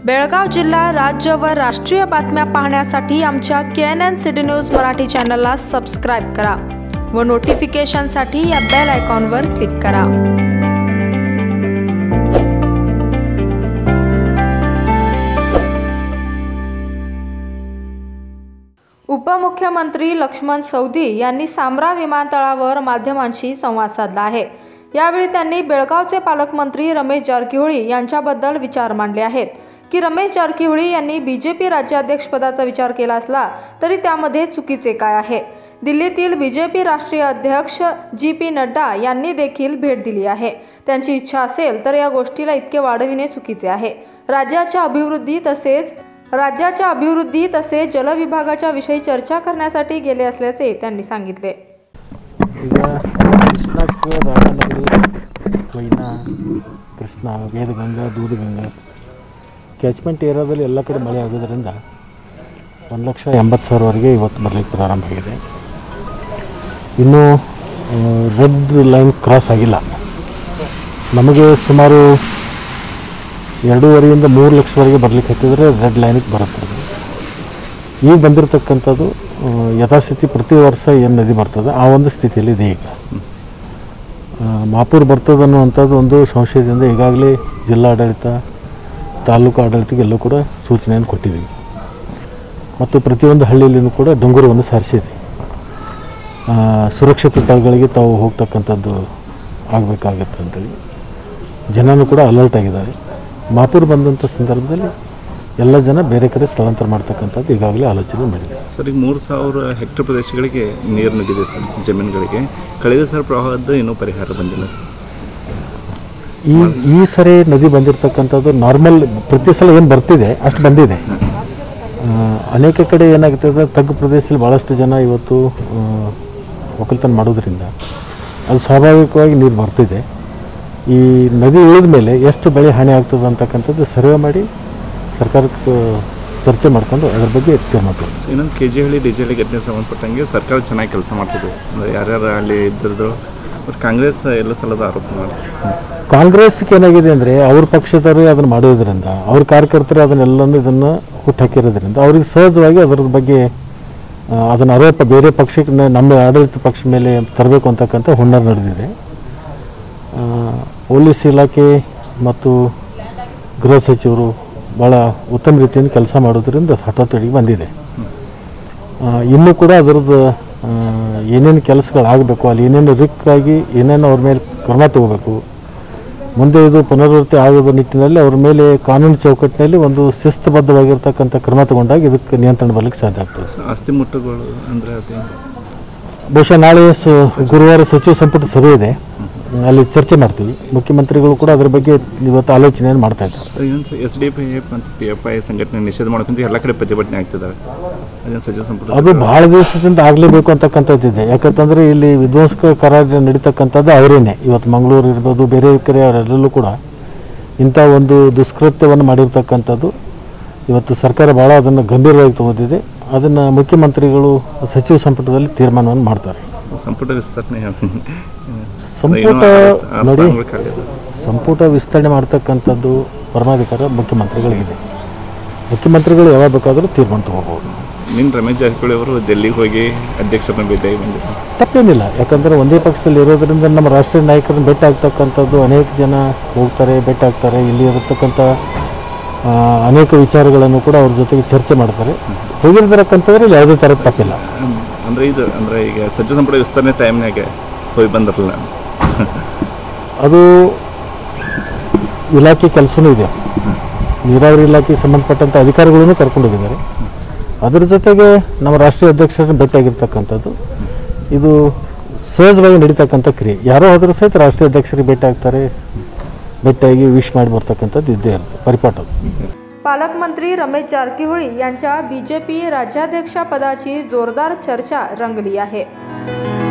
बेळगाव जिल्हा राज्य व राष्ट्रीय बातम्या पाहण्यासाठी आमच्या K N N city news Marathi चॅनलला सबस्क्राईब करा व नोटिफिकेशनसाठी या बेल आयकॉनवर क्लिक करा उपमुख्यमंत्री लक्ष्मण सौदी यांनी सामरा विमानतळावर माध्यमांशी संवाद साधला आहे यावेळी त्यांनी बेळगावचे पालकमंत्री रमेश जारकिहोळी यांच्याबद्दल विचार मांडले आहेत की रमेश जारकिहोळी यांनी बीजेपी राज्याध्यक्षपदाचा विचार केला असला तरी त्यामध्ये चुकीचे काय आहे दिल्लीतील बीजेपी राष्ट्रीय अध्यक्ष जी पी नड्डा यांनी देखील भेट दिली आहे त्यांची इच्छा असेल तर या गोष्टीला इतके वाढविणे चुकीचे आहे राज्याच्या अभिवृद्धी तसेच राज्याच्या अभिवृद्धी तसेच जलविभागाच्या विषयी चर्चा करण्यासाठी गेले असल्याचे त्यांनी सांगितले ಈಗ ಕೃಷ್ಣಕ್ಕೆ ರಾಮನಗರಿ ಕೊಯ್ನಾ ಕೃಷ್ಣ ವೇದಗಂಗಾ ದೂದಗಂಗಾ ಕ್ಯಾಚ್ಮೆಂಟ್ ಏರಿಯಾದಲ್ಲಿ ಎಲ್ಲ ಕಡೆ ಮಳೆ ಆಗೋದ್ರಿಂದ ಒಂದು ಲಕ್ಷ ಎಂಬತ್ತು ಸಾವಿರವರೆಗೆ ಇವತ್ತು ಬರಲಿಕ್ಕೆ ಪ್ರಾರಂಭ ಆಗಿದೆ ಇನ್ನೂ ರೆಡ್ ಲೈನ್ ಕ್ರಾಸ್ ಆಗಿಲ್ಲ ನಮಗೆ ಸುಮಾರು ಎರಡೂವರೆಯಿಂದ ಮೂರು ಲಕ್ಷವರೆಗೆ ಬರಲಿಕ್ಕೆ ಹತ್ತಿದ್ರೆ ರೆಡ್ ಲೈನಿಗೆ ಬರುತ್ತೆ ಅದು. ಈಗ ಬಂದಿರತಕ್ಕಂಥದ್ದು ಆ, ಯಥಾಸ್ಥಿತಿ ಪ್ರತಿ ವರ್ಷ ಏನು ನದಿ ಬರ್ತದೆ ಆ ಒಂದು ಸ್ಥಿತಿಯಲ್ಲಿ ಇದೆ ಈಗ ಆ, ಮಾಪೂರ್ ಬರ್ತದೆ ಅನ್ನುವಂಥದ್ದು ಒಂದು ಸಂಶಯದಿಂದ ಈಗಾಗಲೇ ಜಿಲ್ಲಾಡಳಿತ ತಾಲೂಕು ಆಡಳಿತಕ್ಕೆ ಎಲ್ಲೂ ಕೂಡ ಸೂಚನೆಯನ್ನು ಕೊಟ್ಟಿದ್ದೀವಿ ಮತ್ತು ಪ್ರತಿಯೊಂದು ಹಳ್ಳಿಯಲ್ಲಿಯೂ ಕೂಡ ಡೊಂಗುರವನ್ನು ಸಾರಿಸಿದೆ ಆ, ಸುರಕ್ಷಿತ ಸ್ಥಳಗಳಿಗೆ ತಾವು ಹೋಗ್ತಕ್ಕಂಥದ್ದು ಆಗಬೇಕಾಗತ್ತೆ ಅಂತೇಳಿ ಜನನೂ ಕೂಡ ಅಲರ್ಟ್ ಆಗಿದ್ದಾರೆ ಮಾಪೂರ್ ಬಂದಂಥ ಸಂದರ್ಭದಲ್ಲಿ ಎಲ್ಲ ಜನ ಬೇರೆ ಕಡೆ ಸ್ಥಳಾಂತರ ಮಾಡ್ತಕ್ಕಂಥದ್ದು ಈಗಾಗಲೇ ಆಲೋಚನೆ ಮಾಡಿದೆ ಸರ್ ಈಗ ಮೂರು ಸಾವಿರ ಹೆಕ್ಟರ್ ಪ್ರದೇಶಗಳಿಗೆ ನೀರು ನುಗ್ಗಿದೆ ಸರ್ ಜಮೀನುಗಳಿಗೆ ಕಳೆದ ಸಲ ಪ್ರವಾಹದ್ದು ಇನ್ನೂ ಪರಿಹಾರ ಬಂದಿಲ್ಲ ಸರ್ ಈ ಈ ಸರಿ ನದಿ ಬಂದಿರತಕ್ಕಂಥದ್ದು ನಾರ್ಮಲ್ ಪ್ರತಿ ಸಲ ಏನು ಬರ್ತಿದೆ ಅಷ್ಟು ಬಂದಿದೆ ಆ, ಅನೇಕ ಕಡೆ ಏನಾಗ್ತದೆ ತಗ್ಗು ಪ್ರದೇಶದಲ್ಲಿ ಭಾಳಷ್ಟು ಜನ ಇವತ್ತು ಆ, ಒಕ್ಕಲ್ತನ ಮಾಡೋದ್ರಿಂದ ಅದು ಸ್ವಾಭಾವಿಕವಾಗಿ ನೀರು ಬರ್ತಿದೆ ಈ ನದಿ ಇಳಿದ ಮೇಲೆ ಎಷ್ಟು ಬೆಳೆ ಹಾನಿ ಆಗ್ತದೆ ಅಂತಕ್ಕಂಥದ್ದು ಸರ್ವೆ ಮಾಡಿ ಸರ್ಕಾರಕ್ಕೆ ಚರ್ಚೆ ಮಾಡಿಕೊಂಡು ಅದ್ರ ಬಗ್ಗೆ ತೀರ್ಮಾನ ತಗೊಳ್ಳಿ. ಸೊ ಇನ್ನೊಂದು K G Halli D G Halli ಘಟನೆ ಸಂಬಂಧಪಟ್ಟಂಗೆ ಸರ್ಕಾರ ಚೆನ್ನಾಗಿ ಕೆಲಸ ಮಾಡ್ತಿದೆ ಅಂದರೆ ಯಾರ್ಯಾರು ಅಲ್ಲಿ ಇದ್ರದ್ದು ಬಟ್ ಕಾಂಗ್ರೆಸ್ ಎಲ್ಲ ಸಲದ ಆರೋಪ ಮಾಡಿ ಕಾಂಗ್ರೆಸ್ಗೆ ಏನಾಗಿದೆ ಅಂದರೆ ಅವ್ರ ಪಕ್ಷದವರು ಅದನ್ನು ಮಾಡೋದ್ರಿಂದ ಅವ್ರ ಕಾರ್ಯಕರ್ತರು ಅದನ್ನೆಲ್ಲನೂ ಇದನ್ನು ಹುಟ್ಟಾಕಿರೋದ್ರಿಂದ ಅವ್ರಿಗೆ ಸಹಜವಾಗಿ ಅದರ ಬಗ್ಗೆ ಆ, ಅದನ್ನ ಆರೋಪ ಬೇರೆ ಪಕ್ಷಕ್ಕೆ ನ- ನಮ್ಮ ಆಡಳಿತ ಪಕ್ಷ ಮೇಲೆ ತರಬೇಕು ಅಂತಕ್ಕಂಥ ಹುನ್ನಾರ ನಡೆದಿದೆ ಆ, ಪೊಲೀಸ್ ಇಲಾಖೆ ಮತ್ತು ಗೃಹ ಸಚಿವರು ಭಾಳ ಉತ್ತಮ ರೀತಿಯಿಂದ ಕೆಲಸ ಮಾಡೋದ್ರಿಂದ ಹಠಾತ್ತಡಿಗೆ ಬಂದಿದೆ ಆ, ಇನ್ನೂ ಕೂಡ ಅದರದ್ದು ಆ, ಏನೇನು ಕೆಲಸಗಳಾಗಬೇಕು ಅಲ್ಲಿ ಏನೇನು ರಿಕ್ಕಾಗಿ ಏನೇನು ಅವ್ರ ಮೇಲೆ ಕ್ರಮ ತಗೋಬೇಕು ಮುಂದೆ ಇದು ಪುನರಾವರ್ತಿ ಆಗದ ನಿಟ್ಟಿನಲ್ಲಿ ಅವ್ರ ಮೇಲೆ ಕಾನೂನು ಚೌಕಟ್ಟಿನಲ್ಲಿ ಒಂದು ಶಿಸ್ತುಬದ್ಧವಾಗಿರ್ತಕ್ಕಂಥ ಕ್ರಮ ತಗೊಂಡಾಗ ಇದಕ್ಕೆ ನಿಯಂತ್ರಣ ಬರಲಿಕ್ಕೆ ಸಾಧ್ಯ ಆಗ್ತದೆ ಸೊ ಆಸ್ತಿ ಮುಟ್ಟುಗಳು ಅಂದರೆ ಅದೇ ಬಹುಶಃ ನಾಳೆ ಸ ಗುರುವಾರ ಸಚಿವ ಸಂಪುಟ ಸಭೆ ಇದೆ ಅಲ್ಲಿ ಚರ್ಚೆ ಮಾಡ್ತೀವಿ ಮುಖ್ಯಮಂತ್ರಿಗಳು ಕೂಡ ಅದ್ರ ಬಗ್ಗೆ ಇವತ್ತು ಆಲೋಚನೆಯನ್ನು ಮಾಡ್ತಾ ಇದ್ದಾರೆ ಸೊ ಇನ್ನೊಂದು ಎಸ್ ಡಿ ಪಿ ಎಫ್ ಮತ್ತು ಪಿ ಎಫ್ ಐ ಸಂಘಟನೆ ನಿಷೇಧ ಮಾಡ್ಕೊಂತ ಎಲ್ಲ ಕಡೆ ಪ್ರತಿಭಟನೆ ಆಗ್ತಿದ್ದಾವೆ ಅದೇನು ಸಚಿವ ಸಂಪುಟ ಅದು ಬಹಳ ದಿವಸದಿಂದ ಆಗಲೇಬೇಕು ಅಂತಕ್ಕಂಥದ್ದಿದೆ ಯಾಕಂತಂದ್ರೆ ಇಲ್ಲಿ ವಿಧ್ವಂಸಕ ಕಾರ್ಯ ನಡೀತಕ್ಕಂಥದ್ದು ಅವರೇನೆ ಇವತ್ತು ಮಂಗಳೂರು ಇರ್ಬೋದು ಬೇರೆ ಕಡೆ ಅವರೆಲ್ಲರೂ ಕೂಡ ಇಂಥ ಒಂದು ದುಷ್ಕೃತ್ಯವನ್ನು ಮಾಡಿರ್ತಕ್ಕಂಥದ್ದು ಇವತ್ತು ಸರ್ಕಾರ ಭಾಳ ಅದನ್ನು ಗಂಭೀರವಾಗಿ ತಗೋದಿದೆ ಅದನ್ನು ಮುಖ್ಯಮಂತ್ರಿಗಳು ಸಚಿವ ಸಂಪುಟದಲ್ಲಿ ತೀರ್ಮಾನವನ್ನು ಮಾಡ್ತಾರೆ ಸಂಪುಟ ವಿಸ್ತರಣೆ ಸಂಪುಟ ನೋಡಿ ಖಾಲಿ ಇದೆ. ಸಂಪುಟ ವಿಸ್ತರಣೆ ಮಾಡ್ತಕ್ಕಂಥದ್ದು ಪರಮಾಧಿಕಾರ ಮುಖ್ಯಮಂತ್ರಿಗಳಿಗಿದೆ ಮುಖ್ಯಮಂತ್ರಿಗಳು ಯಾವಾಗ ಬೇಕಾದರೂ ತೀರ್ಮಾನ ತಗೋಬಹುದು ನಿನ್ನ ರಮೇಶ್ ಜಾರಕಿಹೊಳಿ ಅವರು ಡೆಲ್ಲಿಗೆ ಹೋಗಿ ಅಧ್ಯಕ್ಷರನ್ನ ಭೇಟಿಯಾಗಿ ಬಂದಿದ್ದಾರೆ ತಪ್ಪೇನಿಲ್ಲ ಯಾಕಂದರೆ ಒಂದೇ ಪಕ್ಷದಲ್ಲಿ ಇರೋದ್ರಿಂದ ನಮ್ಮ ರಾಷ್ಟ್ರೀಯ ನಾಯಕರನ್ನ ಭೇಟಿ ಆಗ್ತಕ್ಕಂಥದ್ದು ಅನೇಕ ಜನ ಹೋಗ್ತಾರೆ ಭೇಟಿ ಆಗ್ತಾರೆ ಇಲ್ಲಿ ಇರತಕ್ಕಂಥ ಆ, ಅನೇಕ ವಿಚಾರಗಳನ್ನು ಕೂಡ ಅವ್ರ ಜೊತೆಗೆ ಚರ್ಚೆ ಮಾಡ್ತಾರೆ ಹೋಗಿರ್ತಕ್ಕಂಥದ್ರಲ್ಲಿ ಯಾವುದೇ ಥರದ ತಪ್ಪಿಲ್ಲ ಹ್ಮ್. ಅಂದ್ರೆ ಇದು ಅಂದ್ರೆ ಈಗ ಸಚಿವ ಸಂಪುಟ ವಿಸ್ತರಣೆ ಟೈಮ್ನಾಗ ಹೋಗಿ ಬಂದ್ರಲ್ಲ ಅದು ಇಲಾಖೆ ಕೆಲಸನೂ ಇದೆ ನೀರಾವರಿ ಇಲಾಖೆಗೆ ಸಂಬಂಧಪಟ್ಟಂಥ ಅಧಿಕಾರಿಗಳನ್ನು ಕರ್ಕೊಂಡು ಹೋಗಿದ್ದಾರೆ ಅದ್ರ ಜೊತೆಗೆ ನಮ್ಮ ರಾಷ್ಟ್ರೀಯ ಅಧ್ಯಕ್ಷರನ್ನು ಭೇಟಿಯಾಗಿರ್ತಕ್ಕಂಥದ್ದು ಇದು ಸಹಜವಾಗಿ ನಡೀತಕ್ಕಂಥ ಕ್ರಿಯೆ ಯಾರೋ ಆದರೂ ಸಹಿತ ರಾಷ್ಟ್ರೀಯ ಅಧ್ಯಕ್ಷರಿಗೆ ಭೇಟಿ ಆಗ್ತಾರೆ ಭೇಟಿಯಾಗಿ ವಿಶ್ ಮಾಡಿ ಬರ್ತಕ್ಕಂಥದ್ದು ಇದ್ದೇ ಇರುತ್ತೆ ಪರಿಪಾಠ ಅದು. पालकमंत्री रमेश जारकिहोळी यांच्या बीजेपी राज्याध्यक्षपदाची जोरदार चर्चा रंगली आहे